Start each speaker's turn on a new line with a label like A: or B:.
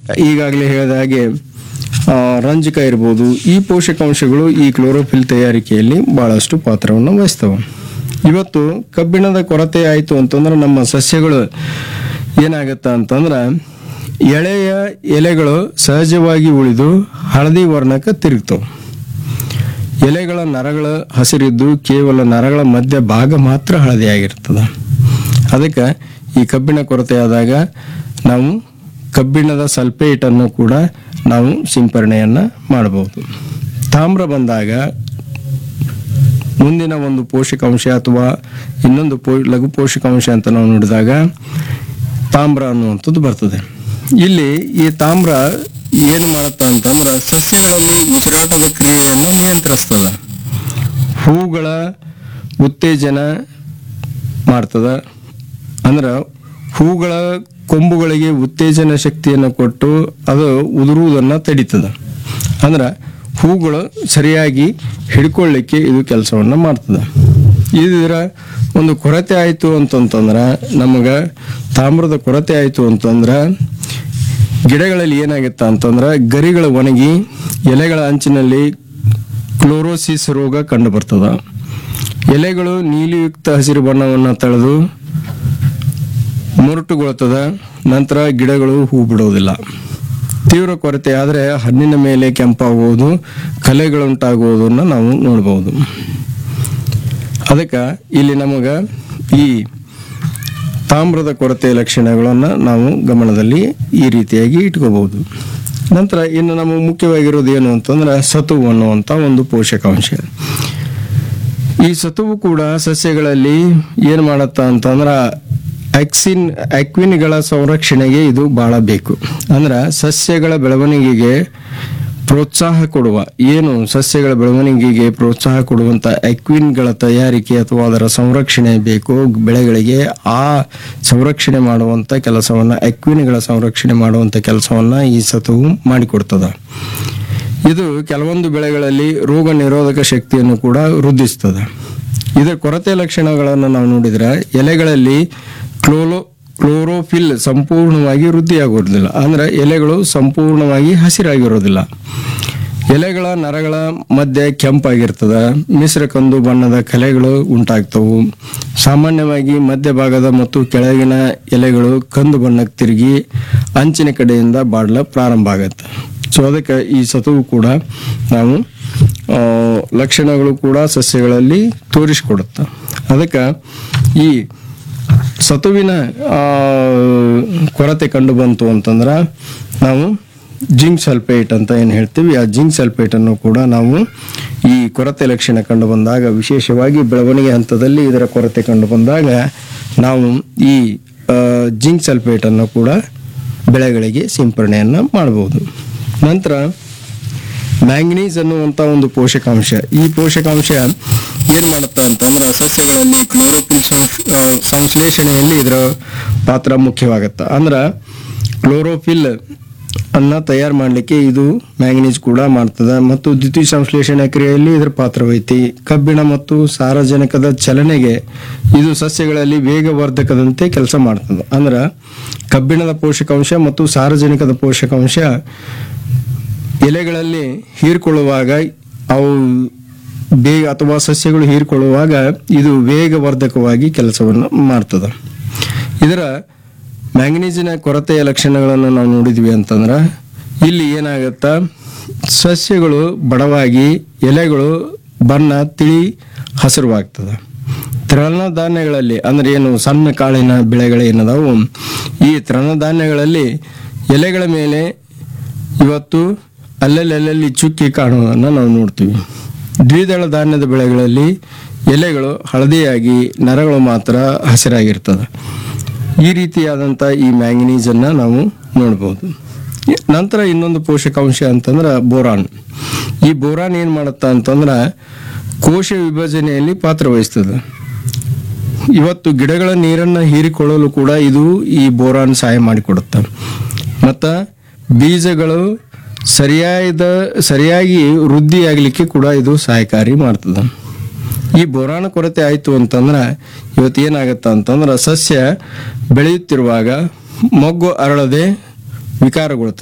A: ಈಗಾಗಲೇ ಹೇಳಿದ ಹಾಗೆ ಆ, ರಂಜಕ ಇರ್ಬೋದು ಈ ಪೋಷಕಾಂಶಗಳು ಈ ಕ್ಲೋರೋಫಿಲ್ ತಯಾರಿಕೆಯಲ್ಲಿ ಬಹಳಷ್ಟು ಪಾತ್ರವನ್ನು ವಹಿಸ್ತವೆ ಇವತ್ತು ಕಬ್ಬಿಣದ ಕೊರತೆ ಆಯಿತು ಅಂತಂದ್ರೆ ನಮ್ಮ ಸಸ್ಯಗಳು ಏನಾಗತ್ತ ಅಂತಂದ್ರೆ ಎಳೆಯ ಎಲೆಗಳು ಸಹಜವಾಗಿ ಉಳಿದು ಹಳದಿ ವರ್ಣಕ್ಕೆ ತಿರುಗ್ತವೆ ಎಲೆಗಳ ನರಗಳ ಹಸಿರಿದ್ದು ಕೇವಲ ನರಗಳ ಮಧ್ಯ ಭಾಗ ಮಾತ್ರ ಹಳದಿಯಾಗಿರ್ತದೆ ಅದಕ್ಕೆ ಈ ಕಬ್ಬಿಣ ಕೊರತೆ ಆದಾಗ ನಾವು ಕಬ್ಬಿಣದ ಸಲ್ಫೇಟನ್ನು ಕೂಡ ನಾವು ಸಿಂಪರಣೆಯನ್ನು ಮಾಡಬಹುದು ತಾಮ್ರ ಬಂದಾಗ ಮುಂದಿನ ಒಂದು ಪೋಷಕಾಂಶ ಅಥವಾ ಇನ್ನೊಂದು ಪೋ ಲಘು ಪೋಷಕಾಂಶ ಅಂತ ನಾವು ನೋಡಿದಾಗ ತಾಮ್ರ ಅನ್ನುವಂಥದ್ದು ಬರ್ತದೆ ಇಲ್ಲಿ ಈ ತಾಮ್ರ ಏನು ಮಾಡುತ್ತೆ ಅಂತಂದ್ರೆ ಸಸ್ಯಗಳಲ್ಲಿ ಉಸಿರಾಟದ ಕ್ರಿಯೆಯನ್ನು ನಿಯಂತ್ರಿಸ್ತದೆ ಹೂಗಳ ಉತ್ತೇಜನ ಮಾಡ್ತದ ಅಂದ್ರೆ ಹೂಗಳ ಕೊಂಬುಗಳಿಗೆ ಉತ್ತೇಜನ ಶಕ್ತಿಯನ್ನು ಕೊಟ್ಟು ಅದು ಉದುರುವುದನ್ನು ತಡೀತದೆ ಅಂದ್ರೆ ಹೂಗಳು ಸರಿಯಾಗಿ ಹಿಡ್ಕೊಳ್ಳಿಕ್ಕೆ ಇದು ಕೆಲಸವನ್ನು ಮಾಡ್ತದೆ ಇದರ ಒಂದು ಕೊರತೆ ಆಯಿತು ಅಂತಂತಂದ್ರೆ ನಮಗೆ ತಾಮ್ರದ ಕೊರತೆ ಆಯಿತು ಅಂತಂದ್ರೆ ಗಿಡಗಳಲ್ಲಿ ಏನಾಗುತ್ತೆ ಅಂತಂದ್ರೆ ಗರಿಗಳು ಒಣಗಿ ಎಲೆಗಳ ಅಂಚಿನಲ್ಲಿ ಕ್ಲೋರೋಸಿಸ್ ರೋಗ ಕಂಡು ಬರ್ತದ ಎಲೆಗಳು ನೀಲಿಯುಕ್ತ ಹಸಿರು ಬಣ್ಣವನ್ನು ತಳೆದು ಮುರುಟುಗೊಳ್ತದ ನಂತರ ಗಿಡಗಳು ಹೂ ಬಿಡೋದಿಲ್ಲ ತೀವ್ರ ಕೊರತೆ ಆದರೆ ಹಣ್ಣಿನ ಮೇಲೆ ಕೆಂಪಾಗುವುದು ಕಲೆಗಳುಂಟಾಗುವುದನ್ನು ನಾವು ನೋಡ್ಬೋದು ಅದಕ್ಕೆ ಇಲ್ಲಿ ನಮಗೆ ಈ ತಾಮ್ರದ ಕೊರತೆ ಲಕ್ಷಣಗಳನ್ನು ನಾವು ಗಮನದಲ್ಲಿ ಈ ರೀತಿಯಾಗಿ ಇಟ್ಕೋಬಹುದು ನಂತರ ಇನ್ನು ನಮಗೆ ಮುಖ್ಯವಾಗಿರೋದು ಏನು ಅಂತಂದ್ರೆ ಸತುವು ಅನ್ನುವಂಥ ಒಂದು ಪೋಷಕಾಂಶ ಈ ಸತುವು ಕೂಡ ಸಸ್ಯಗಳಲ್ಲಿ ಏನು ಮಾಡತ್ತ ಅಂತಂದ್ರೆ ಆಕ್ಸಿನ್ ಆಕ್ವಿನ್ಗಳ ಸಂರಕ್ಷಣೆಗೆ ಇದು ಬಹಳ ಬೇಕು ಅಂದ್ರೆ ಸಸ್ಯಗಳ ಬೆಳವಣಿಗೆಗೆ ಪ್ರೋತ್ಸಾಹ ಕೊಡುವ ಏನು ಸಸ್ಯಗಳ ಬೆಳವಣಿಗೆಗೆ ಪ್ರೋತ್ಸಾಹ ಕೊಡುವಂಥ ಆಕ್ವಿನ್ಗಳ ತಯಾರಿಕೆ ಅಥವಾ ಅದರ ಸಂರಕ್ಷಣೆ ಬೇಕು ಬೆಳೆಗಳಿಗೆ ಆ ಸಂರಕ್ಷಣೆ ಮಾಡುವಂಥ ಕೆಲಸವನ್ನು ಆಕ್ವಿನ್ಗಳ ಸಂರಕ್ಷಣೆ ಮಾಡುವಂಥ ಕೆಲಸವನ್ನು ಈ ಸತುವು ಮಾಡಿಕೊಡ್ತದೆ ಇದು ಕೆಲವೊಂದು ಬೆಳೆಗಳಲ್ಲಿ ರೋಗ ನಿರೋಧಕ ಶಕ್ತಿಯನ್ನು ಕೂಡ ವೃದ್ಧಿಸ್ತದೆ ಇದರ ಕೊರತೆ ಲಕ್ಷಣಗಳನ್ನು ನಾವು ನೋಡಿದ್ರೆ ಎಲೆಗಳಲ್ಲಿ ಕ್ಲೋಲೋ ಕ್ಲೋರೋಫಿಲ್ ಸಂಪೂರ್ಣವಾಗಿ ವೃದ್ಧಿಯಾಗೋದಿಲ್ಲ ಅಂದ್ರೆ ಎಲೆಗಳು ಸಂಪೂರ್ಣವಾಗಿ ಹಸಿರಾಗಿರೋದಿಲ್ಲ ಎಲೆಗಳ ನರಗಳ ಮಧ್ಯೆ ಕೆಂಪಾಗಿರ್ತದೆ ಮಿಶ್ರ ಕಂದು ಬಣ್ಣದ ಕಲೆಗಳು ಉಂಟಾಗ್ತವು ಸಾಮಾನ್ಯವಾಗಿ ಮಧ್ಯಭಾಗದ ಮತ್ತು ಕೆಳಗಿನ ಎಲೆಗಳು ಕಂದು ಬಣ್ಣಕ್ಕೆ ತಿರುಗಿ ಅಂಚಿನ ಕಡೆಯಿಂದ ಬಾಡಲ ಪ್ರಾರಂಭ ಆಗುತ್ತೆ ಸೊ ಅದಕ್ಕೆ ಈ ಸತುವು ಕೂಡ ನಾವು ಆ, ಲಕ್ಷಣಗಳು ಕೂಡ ಸಸ್ಯಗಳಲ್ಲಿ ತೋರಿಸಿಕೊಡುತ್ತೆ ಅದಕ್ಕೆ ಈ ಸತುವಿನ ಆ, ಕೊರತೆ ಕಂಡು ಬಂತು ಅಂತಂದ್ರೆ ನಾವು ಜಿಂಕ್ ಸಲ್ಫೇಟ್ ಅಂತ ಏನು ಹೇಳ್ತೀವಿ ಆ ಜಿಂಕ್ ಸಲ್ಫೇಟನ್ನು ಕೂಡ ನಾವು ಈ ಕೊರತೆ ಲಕ್ಷಣ ಕಂಡು ಬಂದಾಗ ವಿಶೇಷವಾಗಿ ಬೆಳವಣಿಗೆ ಹಂತದಲ್ಲಿ ಇದರ ಕೊರತೆ ಕಂಡು ಬಂದಾಗ ನಾವು ಈ ಆ, ಜಿಂಕ್ ಸಲ್ಫೇಟನ್ನು ಕೂಡ ಬೆಳೆಗಳಿಗೆ ಸಿಂಪರಣೆಯನ್ನು ಮಾಡಬಹುದು ನಂತರ ಮ್ಯಾಂಗನೀಸ್ ಅನ್ನುವಂಥ ಒಂದು ಪೋಷಕಾಂಶ ಈ ಪೋಷಕಾಂಶ ಏನು ಮಾಡುತ್ತೆ ಅಂತಂದ್ರೆ ಸಸ್ಯಗಳಲ್ಲಿ ಕ್ಲೋರೋಫಿಲ್ ಸಂಶ್- ಆ, ಸಂಶ್ಲೇಷಣೆಯಲ್ಲಿ ಇದರ ಪಾತ್ರ ಮುಖ್ಯವಾಗುತ್ತೆ ಅಂದ್ರೆ ಕ್ಲೋರೋಫಿಲ್ ಅನ್ನ ತಯಾರು ಮಾಡಲಿಕ್ಕೆ ಇದು ಮ್ಯಾಂಗನೀಸ್ ಕೂಡ ಮಾಡ್ತದೆ ಮತ್ತು ದ್ವಿತೀಯ ಸಂಶ್ಲೇಷಣೆ ಕ್ರಿಯೆಯಲ್ಲಿ ಇದರ ಪಾತ್ರವೈತಿ ಕಬ್ಬಿಣ ಮತ್ತು ಸಾರಜನಕದ ಚಲನೆಗೆ ಇದು ಸಸ್ಯಗಳಲ್ಲಿ ವೇಗವರ್ಧಕದಂತೆ ಕೆಲಸ ಮಾಡ್ತದೆ ಅಂದ್ರೆ ಕಬ್ಬಿಣದ ಪೋಷಕಾಂಶ ಮತ್ತು ಸಾರಜನಕದ ಪೋಷಕಾಂಶ ಎಲೆಗಳಲ್ಲಿ ಹೀರ್ಕೊಳ್ಳುವಾಗ ಅವು ಬೇಗ ಅಥವಾ ಸಸ್ಯಗಳು ಹೀರ್ಕೊಳ್ಳುವಾಗ ಇದು ವೇಗವರ್ಧಕವಾಗಿ ಕೆಲಸವನ್ನು ಮಾಡ್ತದೆ ಇದರ ಮ್ಯಾಂಗನೀಸಿನ ಕೊರತೆಯ ಲಕ್ಷಣಗಳನ್ನು ನಾವು ನೋಡಿದ್ವಿ ಅಂತಂದ್ರೆ ಇಲ್ಲಿ ಏನಾಗುತ್ತಾ ಸಸ್ಯಗಳು ಬಡವಾಗಿ ಎಲೆಗಳು ಬಣ್ಣ ತಿಳಿ ಹಸಿರುವಾಗ್ತದೆ ತೃಣಧಾನ್ಯಗಳಲ್ಲಿ ಅಂದ್ರೆ ಏನು ಸಣ್ಣ ಕಾಳಿನ ಬೆಳೆಗಳು ಏನದಾವು ಈ ತೃಣಧಾನ್ಯಗಳಲ್ಲಿ ಎಲೆಗಳ ಮೇಲೆ ಇವತ್ತು ಅಲ್ಲಲ್ಲಿ ಅಲ್ಲಲ್ಲಿ ಚುಕ್ಕಿ ಕಾಣುವುದನ್ನು ನಾವು ನೋಡ್ತೀವಿ ದ್ವಿದಳ ಧಾನ್ಯದ ಬೆಳೆಗಳಲ್ಲಿ ಎಲೆಗಳು ಹಳದಿಯಾಗಿ ನರಗಳು ಮಾತ್ರ ಹಸಿರಾಗಿರ್ತದೆ ಈ ರೀತಿಯಾದಂಥ ಈ ಮ್ಯಾಂಗನೀಸನ್ನು ನಾವು ನೋಡ್ಬೋದು ಈ- ನಂತರ ಇನ್ನೊಂದು ಪೋಷಕಾಂಶ ಅಂತಂದ್ರೆ ಬೋರಾನ್ ಈ ಬೋರಾನ್ ಏನು ಮಾಡುತ್ತಾ ಅಂತಂದ್ರೆ ಕೋಶ ವಿಭಜನೆಯಲ್ಲಿ ಪಾತ್ರ ವಹಿಸ್ತದೆ ಇವತ್ತು ಗಿಡಗಳ ನೀರನ್ನು ಹೀರಿಕೊಳ್ಳಲು ಕೂಡ ಇದು ಈ ಬೋರಾನ್ ಸಹಾಯ ಮಾಡಿಕೊಡುತ್ತೆ ಮತ್ತು ಬೀಜಗಳು ಸರಿಯಾದ ಸರಿಯಾಗಿ ವೃದ್ಧಿಯಾಗಲಿಕ್ಕೆ ಕೂಡ ಇದು ಸಹಾಯಕಾರಿ ಮಾಡ್ತದೆ ಈ ಬೋರಾನ ಕೊರತೆ ಆಯಿತು ಅಂತಂದ್ರೆ ಇವತ್ತು ಏನಾಗುತ್ತೆ ಅಂತಂದ್ರೆ ಸಸ್ಯ ಬೆಳೆಯುತ್ತಿರುವಾಗ ಮೊಗ್ಗು ಅರಳದೆ ವಿಕಾರಗೊಳ್ತದೆ